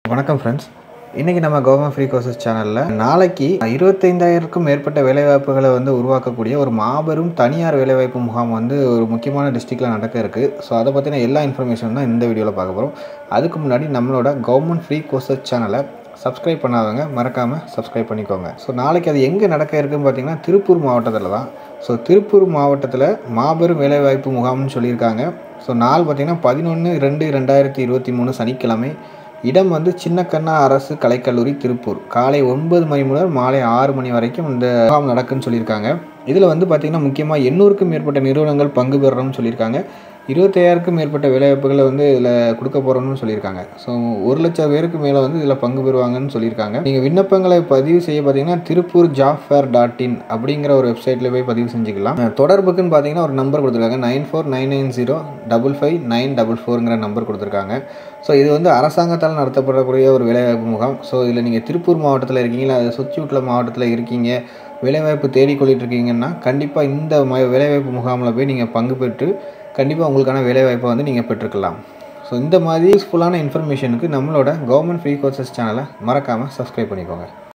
வணக்கம் ஃப்ரெண்ட்ஸ் இன்றைக்கி நம்ம கவர்மெண்ட் ஃப்ரீ கோர்சஸ் சேனலில் நாளைக்கு இருபத்தைந்தாயிரக்கும் மேற்பட்ட வேலைவாய்ப்புகளை வந்து உருவாக்கக்கூடிய ஒரு மாபெரும் தனியார் வேலைவாய்ப்பு முகாம் வந்து ஒரு முக்கியமான டிஸ்ட்ரிக்டில் நடக்க இருக்குது ஸோ அதை பற்றின எல்லா இன்ஃபர்மேஷன் தான் இந்த வீடியோவில் பார்க்க போகிறோம் அதுக்கு முன்னாடி நம்மளோட கவர்மெண்ட் ஃப்ரீ கோர்சஸ் சேனலை சப்ஸ்கிரைப் பண்ணாதவங்க மறக்காமல் சப்ஸ்கிரைப் பண்ணிக்கோங்க ஸோ நாளைக்கு அது எங்கே நடக்க இருக்குன்னு பார்த்தீங்கன்னா திருப்பூர் மாவட்டத்தில் தான் ஸோ திருப்பூர் மாவட்டத்தில் மாபெரும் வேலைவாய்ப்பு முகாம்னு சொல்லியிருக்காங்க ஸோ நாள் பார்த்திங்கன்னா பதினொன்று ரெண்டு ரெண்டாயிரத்தி இருபத்தி மூணு சனிக்கிழமை இடம் வந்து சின்னக்கண்ணா அரசு கலைக்கல்லூரி திருப்பூர் காலை ஒன்பது மணி முதல் மாலை ஆறு மணி வரைக்கும் இந்த முகாம் நடக்குன்னு சொல்லியிருக்காங்க இதில் வந்து பார்த்திங்கன்னா முக்கியமாக எண்ணூறுக்கும் மேற்பட்ட நிறுவனங்கள் பங்கு பெறணும்னு சொல்லியிருக்காங்க இருபத்தையாயிரக்கும் மேற்பட்ட வேலைவாய்ப்புகளை வந்து இதில் கொடுக்க போகிறோம்னு சொல்லியிருக்காங்க ஸோ ஒரு லட்சம் பேருக்கு மேலே வந்து இதில் பங்கு பெறுவாங்கன்னு சொல்லியிருக்காங்க நீங்கள் விண்ணப்பங்களை பதிவு செய்ய பார்த்தீங்கன்னா Tiruppur job fair dot in அப்படிங்கிற ஒரு வெப்சைட்டில் போய் பதிவு செஞ்சுக்கலாம் தொடர்புக்குன்னு பார்த்தீங்கன்னா ஒரு நம்பர் கொடுத்துருக்காங்க nine four nine nine zero double five nine double ஃபோருங்கிற நம்பர் கொடுத்துருக்காங்க ஸோ இது வந்து அரசாங்கத்தால் நடத்தப்படக்கூடிய ஒரு வேலைவாய்ப்பு முகாம் ஸோ இதில் நீங்கள் திருப்பூர் மாவட்டத்தில் இருக்கீங்களா அதை சுற்றி உள்ள மாவட்டத்தில் இருக்கீங்க வேலைவாய்ப்பு தேடிக்கொள்ளிட்டு இருக்கீங்கன்னா கண்டிப்பாக இந்த ம வேலைவாய்ப்பு முகாமில் போய் நீங்கள் பங்கு பெற்று கண்டிப்பாக உங்களுக்கான வேலைவாய்ப்பை வந்து நீங்கள் பெற்றுக்கலாம் ஸோ இந்த மாதிரி யூஸ்ஃபுல்லான இன்ஃபர்மேஷனுக்கு நம்மளோட கவர்மெண்ட் ஃப்ரீ கோர்சஸ் சேனலை மறக்காமல் சப்ஸ்கிரைப் பண்ணிக்கோங்க